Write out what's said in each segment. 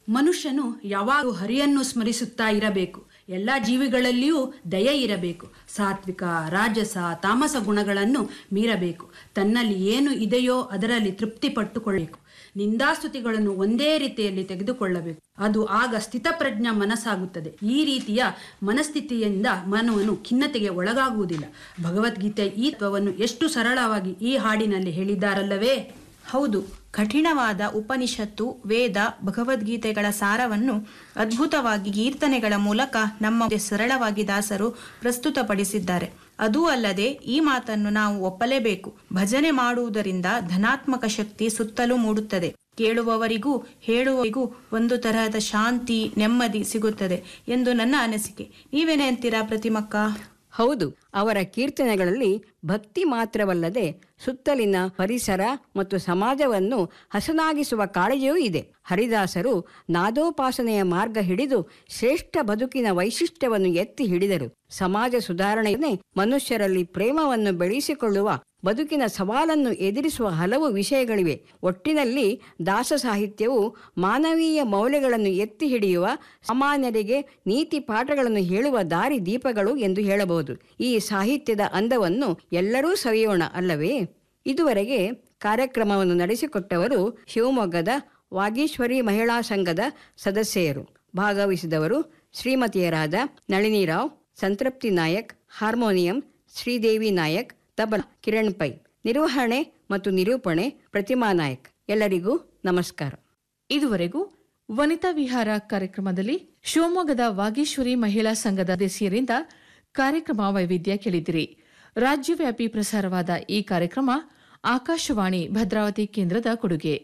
ಮನುಷ್ಯನು ಯಾವಾಗಲೂ ಹರಿಯನ್ನು ಸ್ಮರಿಸುತ್ತಾ ಇರಬೇಕು ಎಲ್ಲ ಜೀವಿಗಳಲ್ಲಿಯೂ ದಯೆ ಇರಬೇಕು ಸಾತ್ವಿಕ ರಾಜಸ ತಾಮಸ ಗುಣಗಳನ್ನು ಮೀರಬೇಕು ತನ್ನಲ್ಲಿ ಏನು ಇದೆಯೋ ಅದರಲ್ಲಿ ತೃಪ್ತಿ ಪಟ್ಟುಕೊಳ್ಳಬೇಕು ನಿಂದಾಸ್ತುತಿಗಳನ್ನು ಒಂದೇ ರೀತಿಯಲ್ಲಿ ತೆಗೆದುಕೊಳ್ಳಬೇಕು ಅದು ಆಗ ಸ್ಥಿತಪ್ರಜ್ಞ ಮನಸ್ಸಾಗುತ್ತದೆ ಈ ರೀತಿಯ ಮನಸ್ಥಿತಿಯಿಂದ ಮಾನವನು ಖಿನ್ನತೆಗೆ ಒಳಗಾಗುವುದಿಲ್ಲ ಭಗವದ್ಗೀತೆ ಈ ತತ್ವವನ್ನು ಎಷ್ಟು ಸರಳವಾಗಿ ಈ ಹಾಡಿನಲ್ಲಿ ಹೇಳಿದ್ದಾರಲ್ಲವೇ ಹೌದು ಕಠಿಣವಾದ ಉಪನಿಷತ್ತು ವೇದ ಭಗವದ್ಗೀತೆಗಳ ಸಾರವನ್ನು ಅದ್ಭುತವಾಗಿ ಕೀರ್ತನೆಗಳ ಮೂಲಕ ನಮ್ಮ ಮುಂದೆ ಸರಳವಾಗಿ ದಾಸರು ಪ್ರಸ್ತುತಪಡಿಸಿದ್ದಾರೆ ಅದೂ ಅಲ್ಲದೆ ಈ ಮಾತನ್ನು ನಾವು ಒಪ್ಪಲೇಬೇಕು ಭಜನೆ ಮಾಡುವುದರಿಂದ ಧನಾತ್ಮಕ ಶಕ್ತಿ ಸುತ್ತಲೂ ಮೂಡುತ್ತದೆ ಕೇಳುವವರಿಗೂ ಹೇಳುವವರಿಗೂ ಒಂದು ತರಹದ ಶಾಂತಿ ನೆಮ್ಮದಿ ಸಿಗುತ್ತದೆ ಎಂದು ನನ್ನ ಅನಿಸಿಕೆ ನೀವೇನೇ ಅಂತೀರಾ ಪ್ರತಿಮಕ್ಕ ಹೌದು ಅವರ ಕೀರ್ತನೆಗಳಲ್ಲಿ ಭಕ್ತಿ ಮಾತ್ರವಲ್ಲದೆ ಸುತ್ತಲಿನ ಪರಿಸರ ಮತ್ತು ಸಮಾಜವನ್ನು ಹಸನಾಗಿಸುವ ಕಾಳಜಿಯೂ ಇದೆ ಹರಿದಾಸರು ನಾದೋಪಾಸನೆಯ ಮಾರ್ಗ ಹಿಡಿದು ಶ್ರೇಷ್ಠ ಬದುಕಿನ ವೈಶಿಷ್ಟ್ಯವನ್ನು ಎತ್ತಿ ಹಿಡಿದರು ಸಮಾಜ ಸುಧಾರಣೆಯನ್ನೇ ಮನುಷ್ಯರಲ್ಲಿ ಪ್ರೇಮವನ್ನು ಬೆಳೆಸಿಕೊಳ್ಳುವ ಬದುಕಿನ ಸವಾಲನ್ನು ಎದುರಿಸುವ ಹಲವು ವಿಷಯಗಳಿವೆ ಒಟ್ಟಿನಲ್ಲಿ ದಾಸ ಸಾಹಿತ್ಯವು ಮಾನವೀಯ ಮೌಲ್ಯಗಳನ್ನು ಎತ್ತಿ ಹಿಡಿಯುವ ಸಾಮಾನ್ಯರಿಗೆ ನೀತಿ ಪಾಠಗಳನ್ನು ಹೇಳುವ ದಾರಿ ದೀಪಗಳು ಎಂದು ಹೇಳಬಹುದು ಈ ಸಾಹಿತ್ಯದ ಅಂದವನ್ನು ಎಲ್ಲರೂ ಸವಿಯೋಣ ಅಲ್ಲವೇ ಇದುವರೆಗೆ ಕಾರ್ಯಕ್ರಮವನ್ನು ನಡೆಸಿಕೊಟ್ಟವರು ಶಿವಮೊಗ್ಗದ ವಾಗೀಶ್ವರಿ ಮಹಿಳಾ ಸಂಘದ ಸದಸ್ಯರು ಭಾಗವಹಿಸಿದವರು ಶ್ರೀಮತಿಯರಾದ ನಳಿನಿರಾವ್ ಸಂತೃಪ್ತಿ ನಾಯಕ್ ಹಾರ್ಮೋನಿಯಂ ಶ್ರೀದೇವಿ ನಾಯಕ್ ತಬಲ ಕಿರಣ್ ಪೈ ನಿರ್ವಹಣೆ ಮತ್ತು ನಿರೂಪಣೆ ಪ್ರತಿಮಾ ನಾಯಕ್ ಎಲ್ಲರಿಗೂ ನಮಸ್ಕಾರ ಇದುವರೆಗೂ ವನಿತಾ ವಿಹಾರ ಕಾರ್ಯಕ್ರಮದಲ್ಲಿ ಶಿವಮೊಗ್ಗದ ವಾಗೀಶ್ವರಿ ಮಹಿಳಾ ಸಂಘದ ಸದಸ್ಯರಿಂದ ಕಾರ್ಯಕ್ರಮ ವೈವಿಧ್ಯ ಕೇಳಿದಿರಿ ರಾಜ್ಯವ್ಯಾಪಿ ಪ್ರಸಾರವಾದ ಈ ಕಾರ್ಯಕ್ರಮ ಆಕಾಶವಾಣಿ ಭದ್ರಾವತಿ ಕೇಂದ್ರದ ಕೊಡುಗೆ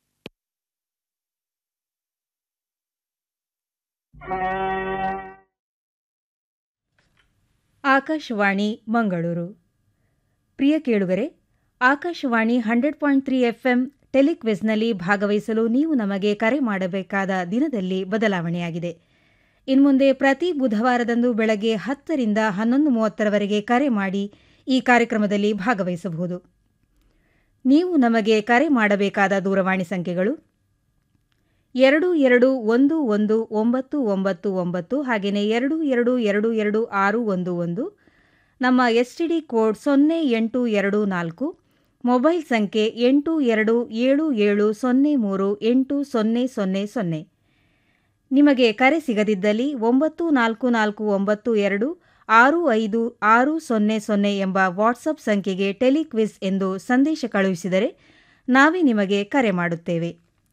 ಆಕಾಶವಾಣಿ ಮಂಗಳೂರು ಪ್ರಿಯ ಕೇಳುಗರೆ Akashvani hundred point three FM ಟೆಲಿಕ್ವಿಸ್ನಲ್ಲಿ ಭಾಗವಹಿಸಲು ನೀವು ನಮಗೆ ಕರೆ ಮಾಡಬೇಕಾದ ದಿನದಲ್ಲಿ ಬದಲಾವಣೆಯಾಗಿದೆ ಇನ್ಮುಂದೆ ಪ್ರತಿ ಬುಧವಾರದಂದು ಬೆಳಗ್ಗೆ ಹತ್ತರಿಂದ ಹನ್ನೊಂದು ಮೂವತ್ತರವರೆಗೆ ಕರೆ ಮಾಡಿ ಈ ಕಾರ್ಯಕ್ರಮದಲ್ಲಿ ಭಾಗವಹಿಸಬಹುದು ನೀವು ನಮಗೆ ಕರೆ ಮಾಡಬೇಕಾದ ದೂರವಾಣಿ ಸಂಖ್ಯೆಗಳು ಎರಡು ಎರಡು ಒಂದು ಒಂದು ಒಂಬತ್ತು ಒಂಬತ್ತು ಒಂಬತ್ತು ಹಾಗೆಯೇ ಎರಡು ಎರಡು ಎರಡು ಎರಡು ಆರು ಒಂದು ಒಂದು ನಮ್ಮ ಎಸ್ ಟಿ ಡಿ ಕೋಡ್ ಸೊನ್ನೆ ಎಂಟು ಎರಡು ನಾಲ್ಕು ಮೊಬೈಲ್ ಸಂಖ್ಯೆ ಎಂಟು ಎರಡು ಏಳು ಏಳು ಸೊನ್ನೆ ಮೂರು ಎಂಟು ಸೊನ್ನೆ ಸೊನ್ನೆ ಸೊನ್ನೆ ನಿಮಗೆ ಕರೆ ಸಿಗದಿದ್ದಲ್ಲಿ ಒಂಬತ್ತು ನಾಲ್ಕು ನಾಲ್ಕು ಒಂಬತ್ತು ಎರಡು ಆರು ಐದು ಆರು ಸೊನ್ನೆ ಸೊನ್ನೆ ಎಂಬ ವಾಟ್ಸಪ್ ಸಂಖ್ಯೆಗೆ ಟೆಲಿಕ್ವಿಸ್ ಎಂದು ಸಂದೇಶ ಕಳುಹಿಸಿದರೆ ನಾವೇ ನಿಮಗೆ ಕರೆ ಮಾಡುತ್ತೇವೆ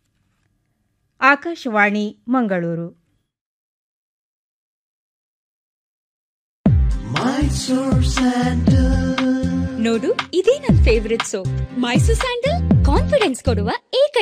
ಆಕಾಶವಾಣಿ ಮಂಗಳೂರು ನೋಡು ಇದೇ ನನ್ favourite soap Mysore sandal confidence ಕೊಡುವ ಏಕ